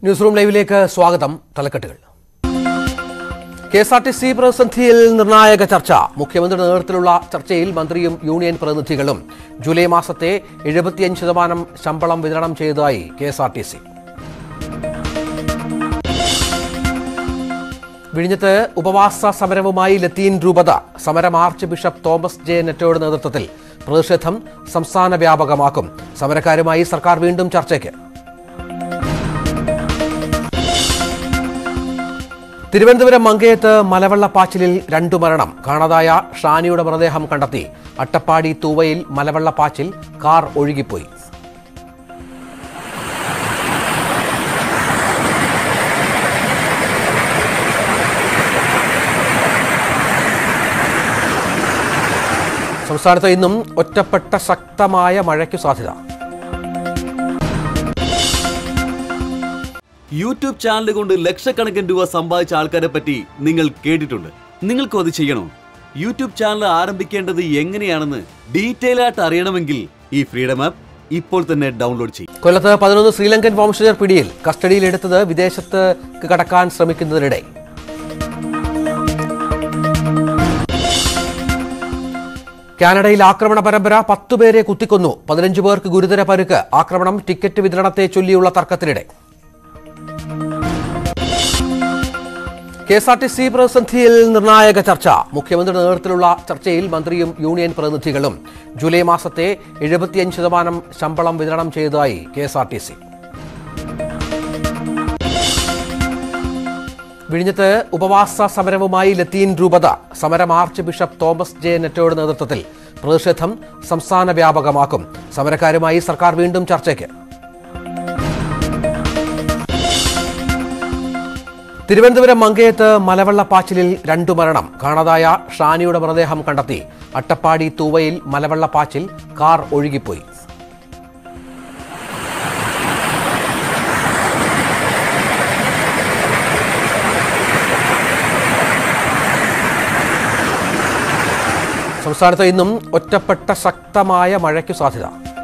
news room ലൈവിലേക്ക് സ്വാഗതം തലക്കെട്ടുകൾ K S R T C പ്രതിസന്ധിയിൽ നിർണായക ചർച്ച മുഖ്യമന്ത്രിയുടെ നേതൃത്വത്തിലുള്ള ചർച്ചയിൽ മന്ത്രിയും യൂണിയൻ പ്രതിനിധികളും ജൂലൈ മാസത്തെ എഴുപത്തിയഞ്ച് ശതമാനം ശമ്പളം വിതരണം ചെയ്തതായി K S R T C വിഴിഞ്ഞത്ത് ഉപവാസ സമരവുമായി ലത്തീൻ രൂപത സമരം ആർച്ച് ബിഷപ്പ് തോമസ് ജെ നെറ്റോയുടെ നേതൃത്വത്തിൽ പ്രതിഷേധം സംസ്ഥാന വ്യാപകമാക്കും സമരക്കാരുമായി സർക്കാർ വീണ്ടും ചർച്ചയ്ക്ക് തിരുവനന്തപുരം മങ്കയത്ത് മലവെള്ളപ്പാച്ചിലിൽ രണ്ടു മരണം കാണാതായ ഷാനിയുടെ മൃതദേഹം കണ്ടെത്തി അട്ടപ്പാടി തൂവയിൽ മലവെള്ളപ്പാച്ചിൽ കാർ ഒഴുകിപ്പോയി സംസ്ഥാനത്ത് ഇന്നും ഒറ്റപ്പെട്ട ശക്തമായ മഴയ്ക്കു സാധ്യത യൂട്യൂബ് ചാനൽ കൊണ്ട് ലക്ഷക്കണക്കിന് രൂപ സമ്പാദിച്ച ആൾക്കാരെ പറ്റി നിങ്ങൾ കേട്ടിട്ടുണ്ട് നിങ്ങൾക്കും അത് ചെയ്യണോ യൂട്യൂബ് ചാനൽ ആരംഭിക്കേണ്ടത് എങ്ങനെയാണെന്ന് ഡീറ്റെയിൽ ആയിട്ട് അറിയണമെങ്കിൽ ഈ ഫ്രീഡം ആപ്പ് ഇപ്പോൾ തന്നെ ഡൗൺലോഡ് ചെയ്യും കൊല്ലത്ത് പതിനൊന്ന് ശ്രീലങ്കൻ വംശജർ പിടിയിൽ കസ്റ്റഡിയിലെടുത്തത് വിദേശത്ത് കടക്കാൻ ശ്രമിക്കുന്നതിനിടെ കാനഡയിൽ ആക്രമണ പരമ്പര പത്തുപേരെ കുത്തിക്കൊന്നു പതിനഞ്ച് പേർക്ക് ഗുരുതര പരുക്ക് ആക്രമണം ടിക്കറ്റ് വിതരണത്തെ ചൊല്ലിയുള്ള തർക്കത്തിനിടെ K S R T C പ്രതിസന്ധിയിൽ നിർണായക ചർച്ച മുഖ്യമന്ത്രിയുടെ നേതൃത്വത്തിലുള്ള ചർച്ചയിൽ മന്ത്രിയും യൂണിയൻ പ്രതിനിധികളും ജൂലൈ മാസത്തെ എഴുപത്തിയഞ്ച് ശതമാനം ശമ്പളം വിതരണം ചെയ്തതായി K S R T C വിഴിഞ്ഞത്ത് ഉപവാസ സമരവുമായി ലത്തീൻ രൂപത സമരം ആർച്ച് ബിഷപ്പ് തോമസ് ജെ നെറ്റോയുടെ നേതൃത്വത്തിൽ പ്രതിഷേധം സംസ്ഥാന വ്യാപകമാക്കും സമരക്കാരുമായി സർക്കാർ വീണ്ടും ചർച്ചയ്ക്ക് തിരുവനന്തപുരം മങ്കയത്ത് മലവെള്ളപ്പാച്ചിലിൽ രണ്ടു മരണം കാണാതായ ഷാനിയുടെ മൃതദേഹം കണ്ടെത്തി അട്ടപ്പാടി തൂവയിൽ മലവെള്ളപ്പാച്ചിൽ കാർ ഒഴുകിപ്പോയി സംസ്ഥാനത്ത് ഇന്നും ഒറ്റപ്പെട്ട ശക്തമായ മഴയ്ക്കു സാധ്യത